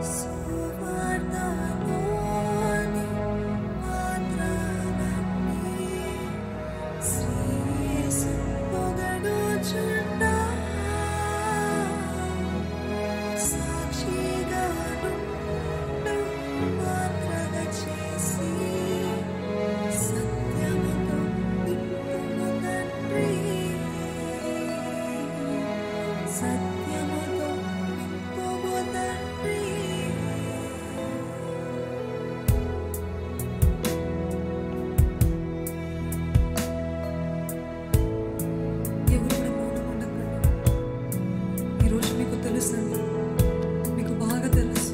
సువార్తలోని పాత్రలన్నీ శ్రీయేసు పొగడుచున్నా సాక్షిగా నుండు పాత్రగా చేసి సత్యముతో నింపుము తండ్రి సత్యముతో నింపుము తండ్రి ఎవరు కూడా మౌనం ఉండకండి ఈరోజు మీకు తెలుసండి మీకు బాగా తెలుసు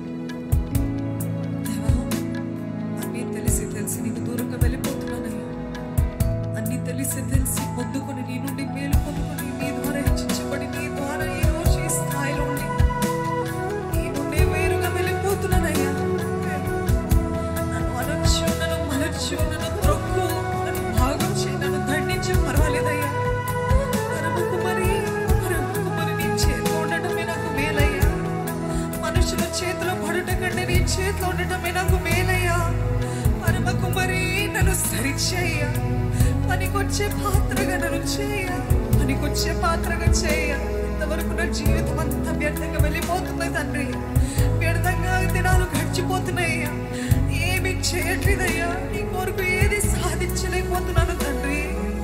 దేవా అన్నీ తెలిసి తెలిసి నీకు దూరంగా వెళ్ళిపోతున్నానయ్యా అన్నీ తెలిసి తెలిసి పొందుకొని నీ నుండి మేలు పొందుకొని నీ ద్వారా హెచ్చించబడి నీ ద్వారా ఈ రోజు ఈ స్థాయిలో ఉండి నీ నుండి వేరుగా వెళ్ళిపోతున్నానయ్యా నన్ను అనొచ్చు నన్ను మలచు నన్ను త్రొక్కు నన్ను భాగం చేయి నన్ను దండించు పర్వాలేదయ్యా పరమకు మరి పరమకు మరి నీ చేతిలో ఉండటమే నాకు మేలయ్యా మనుషుల చేతిలో పడుట కంటే నీ చేతిలో ఉండటమే నాకు మేలయ్యా పరమకు మరి నన్ను సరిచేయ్యా పనికొచ్చే పాత్రగా నన్ను చేయ పనికొచ్చే పాత్రగా చేయ ఇంతవరకు నా జీవితం అంతా వ్యర్థంగా వెళ్ళిపోతుంది తండ్రి వ్యర్థంగా దినాలు గడిచిపోతున్నాయ్యా ఏమి చేయట్లేదయ్యా నీ కొరకు ఏది సాధించలేకపోతున్నాను తండ్రి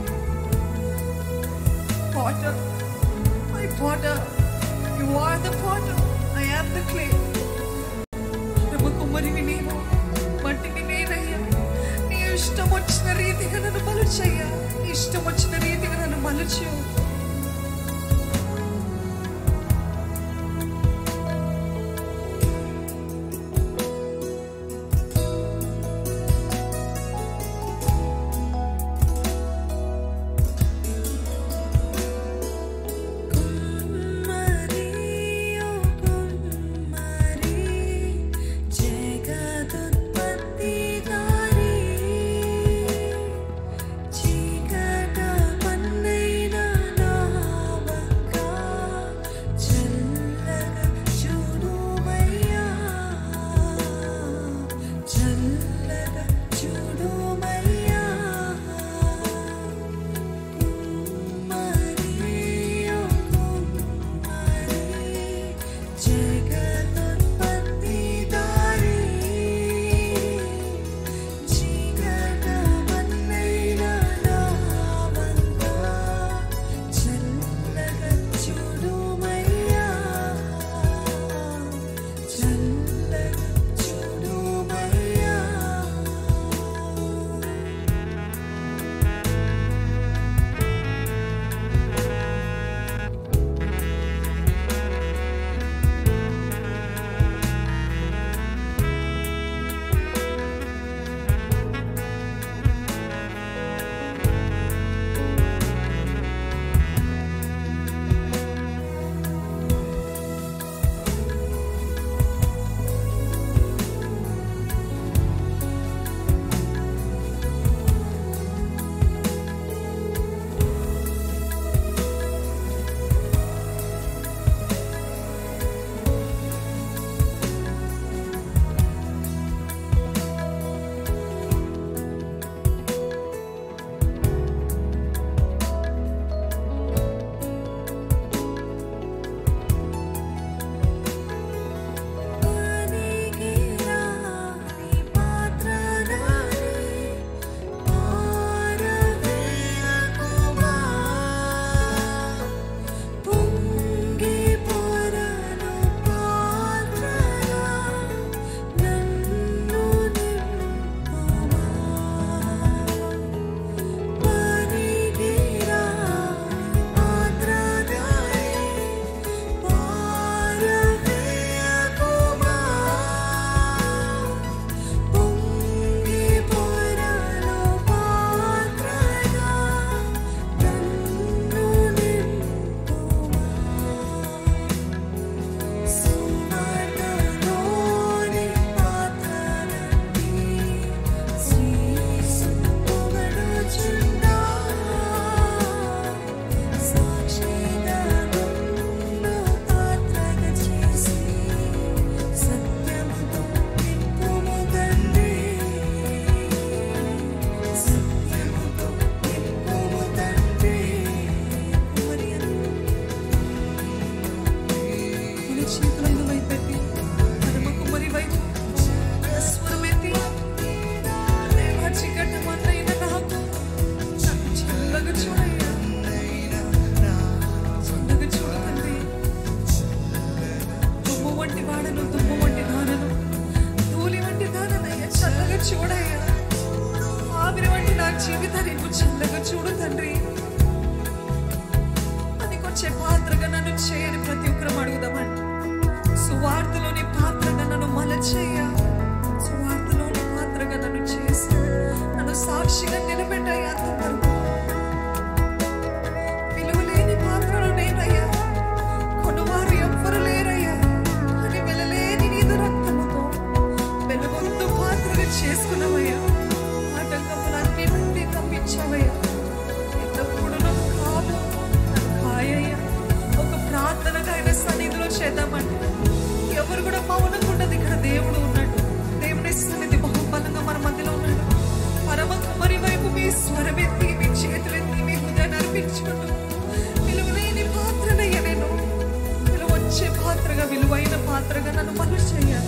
Potter, my potter, you are the potter, I am the clay. ప్రభు కుమ్మరిని నేను మట్టిని నేనయ్యా నీ ఇష్టం వచ్చిన రీతిగా నన్ను మలుచయ్యా నీ ఇష్టం వచ్చిన రీతిగా నన్ను మలుచు కుమ్మరియో కుమ్మరి మార్చయ్యా సువార్తలోని పాత్రగా నన్ను చేసి నన్ను సాక్షిగా నిలబెట్టయ్యా అంతవరకు విలువలేని పాత్రలు నేనయ్యా కొనువారు ఎవ్వరు లేరయ్యా అని వెలలేని నీదు రక్తముతో వెలుగొందు పాత్రగా చేసుకున్నావయ్యా ఆటంకములన్నీ నుండి తప్పించావయ్యా ఎల్లప్పుడూ నాకు కాపు నాకు కాయయ్యా ఒక ప్రార్థనగా ఆయన సన్నిధిలో చేద్దామండి ఎవరు కూడా మౌనంగా ఉండదు ఇక్కడ దేవుడు ఉన్నాడు దేవుని సన్నిధి బహుబలంగా మన మధ్యలో ఉన్నాడు పరమ కుమరి వైపు మీ స్వరమెత్తి మీ చేతులెత్తి మీ హృదయాన్ని అర్పించుకుంటూ విలువలేని పాత్రనయ్యా నేను విలువ వచ్చే పాత్రగా విలువైన పాత్రగా నన్ను మనుషు చేయాలి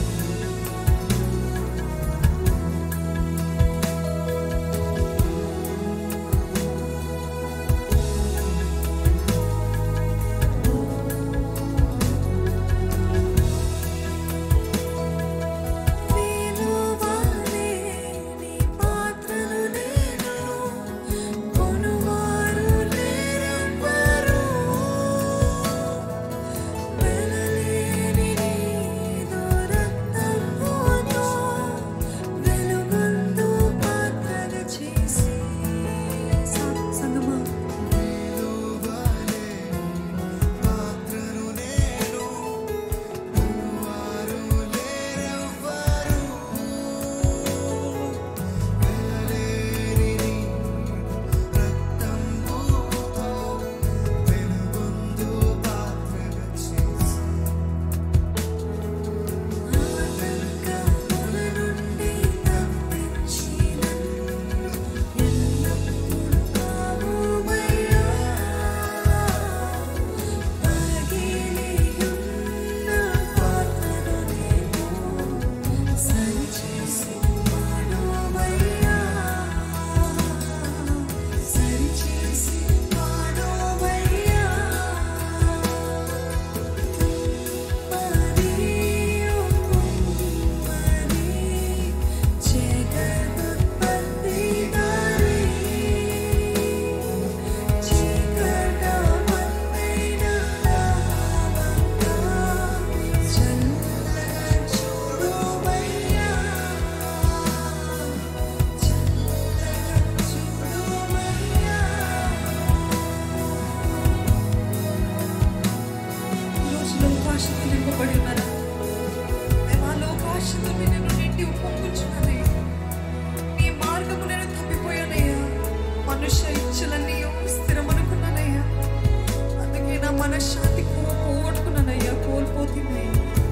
విలువలేని పాత్రలు నేను కొనువారు లేరెవ్వరు వెలలేని నీదు రక్తముతో వెలుగొందు పాత్రగా చేసి సంగమా ఆటంకముల నుండి తప్పించి నన్ను ఎల్లప్పుడూ కావుమయ్యా పగిలియున్న పాత్రను నేను సరిచేసి వాడుమయ్యా సరిచేసి వాడుమయ్యా మరియు కుమ్మరి జగదుత్పత్తిదారి చీకటమన్నైన నావంగా చల్లగా చూడుమయ్యా చల్లగా చూడుమయ్యా ఈరోజు లోకాశతో నింపబడి ఉన్నారా మేము ఆ లోకాశతో నేను నిండి ఉప్పొంగుచున్నానయ్యా నీ మార్గము నేను తప్పిపోయానయ్యా మనుష్య ఇచ్చలన్నీ స్థిరమనుకున్నానయ్యా అందుకే నా మనశ్శాంతి కో- పోగొట్టుకున్నానయ్యా కోల్పోతుందయ్యా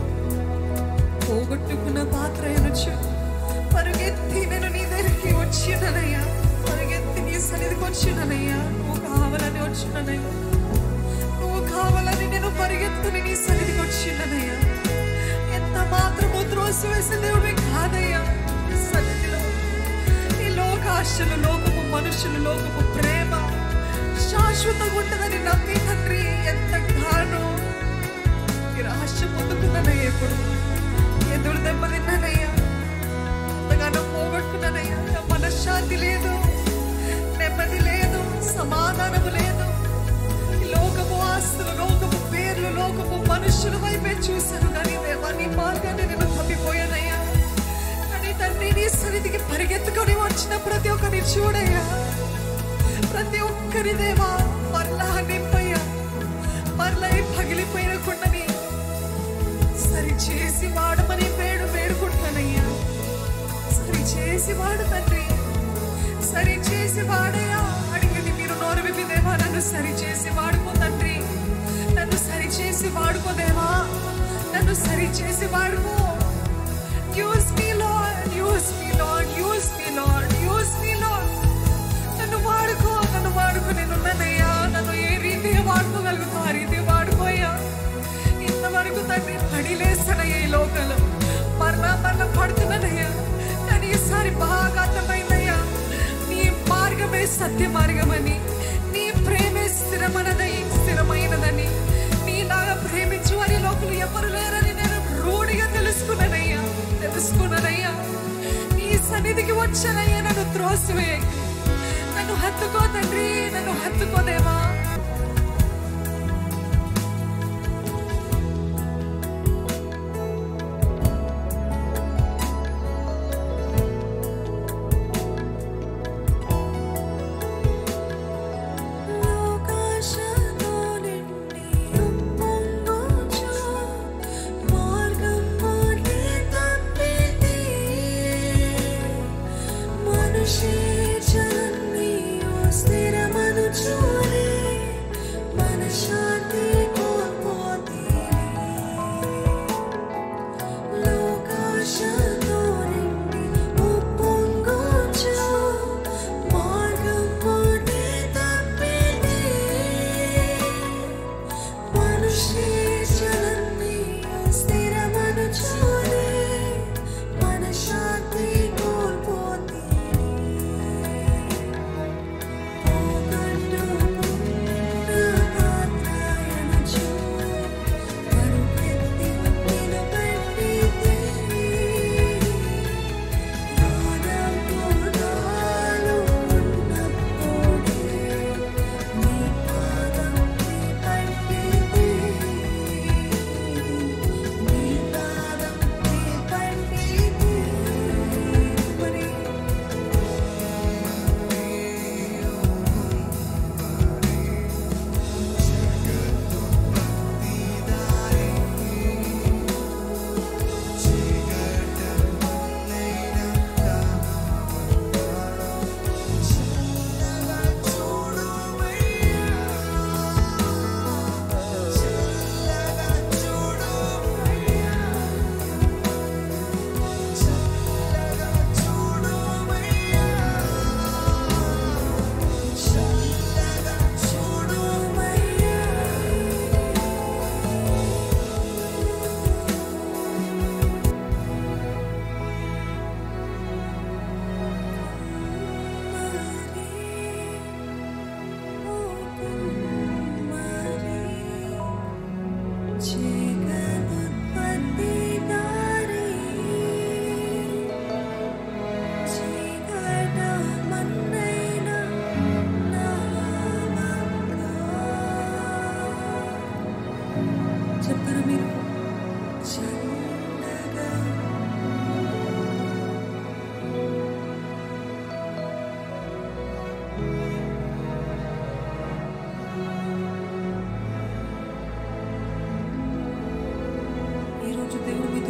పోగొట్టుకున్న పాత్ర అనొచ్చు పరుగెత్తి నేను నీ దగ్గరికి వచ్చినానయ్యా పరుగెత్తి నీ సన్నిధికి వచ్చినానయ్యా నువ్వు కావాలని వచ్చినానయ్యా నువ్వు కావాలని నేను పరిగెత్తుకుని నీ సన్నిధికి వచ్చిండనయ్యా ఎంత మాత్రము త్రోసి వేసిన దేవుడే కాదయ్యా నీ సన్నిధిలో ఈ లోకాశలు లోకము మనుషులు లోకము ప్రేమ శాశ్వతంగా ఉంటుందని నమ్మి తండ్రి ఎంత గాను నిరాశ పొందుకున్నానయ్యా ఇప్పుడు ఎదురు దెబ్బ తిన్నానయ్యా ఎంతగానో పోగొట్టుకున్నానయ్యా నా మనశ్శాంతి లేదు నెమ్మది లేదు సమాధానము లేదు ఈ లోకము ఆస్తులు లోకము పేర్లు లోకము మనుషుల వైపే చూశాను కానీ దేవా నీ మార్గాన్ని నేను తప్పిపోయానయ్యా కానీ తండ్రి నీ సన్నిధికి పరిగెత్తుకొని వచ్చిన ప్రతి ఒక్కరిని చూడయ్యా ప్రతి ఒక్కరి దేవా మరలా నింపయ్యా మరలా ఈ పగిలిపోయిన కుండని సరి చేసి వాడమని వేడు వేడుకుంటానయ్యా సరి చేసి వాడు తండ్రి సరి చేసి వాడయ్యా అడిగింది మీరు నోరు విప్పి దేవా నన్ను సరి చేసి వాడుకో తండ్రి నన్ను సరి చేసి వాడుకో దేవా నన్ను సరి చేసి వాడుకో use me lord use me lord use me lord use me lord నన్ను వాడుకో నన్ను వాడుకో నేను ఉన్నానయ్యా నన్ను ఏ రీతిగా వాడుకోగలుగుతా ఆ రీతిగా వాడుకోయ్యా ఇంతవరకు తండ్రి పడిలేస్తానయ్యా ఈ లోకంలో మరణ మరణ పడుతున్నానయ్యా కానీ ఈసారి బాగా అర్థమైందయ్యా నీ మార్గమే సత్య మార్గమని నీ ప్రేమే స్థిరమైనదై స్థిరమైనదని నీలాగా ప్రేమించు అని లోకులు ఎవరు లేరని నేను రూఢిగా తెలుసుకున్నానయ్యా తెలుసుకున్నానయ్యా నీ సన్నిధికి వచ్చానయ్యా నన్ను త్రోసివేయ నన్ను హత్తుకో తండ్రి నన్ను హత్తుకోదేవా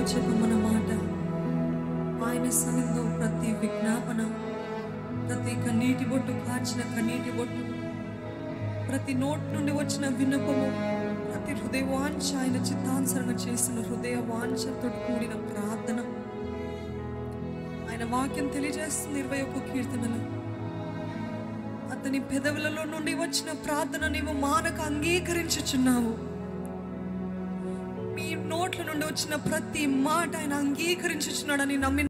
చెప్పమన్న మాట ఆయన సన్నిధిలో ప్రతి విజ్ఞాపన ప్రతి కన్నీటి బొట్టు కార్చిన కన్నీటి బొట్టు ప్రతి నోట్ నుండి వచ్చిన విన్నపము ప్రతి హృదయ వాంఛ ఆయన చిత్తానుసరణ చేసిన హృదయ వాంఛతో కూడిన ప్రార్థన ఆయన వాక్యం తెలియజేస్తుంది ఇరవై ఒక్క కీర్తనలు అతని పెదవులలో నుండి వచ్చిన ప్రార్థన నీవు మానక అంగీకరించుచున్నావు మీ నోట్ల నుండి వచ్చిన ప్రతి మాట ఆయన అంగీకరించుచున్నాడని నమ్మి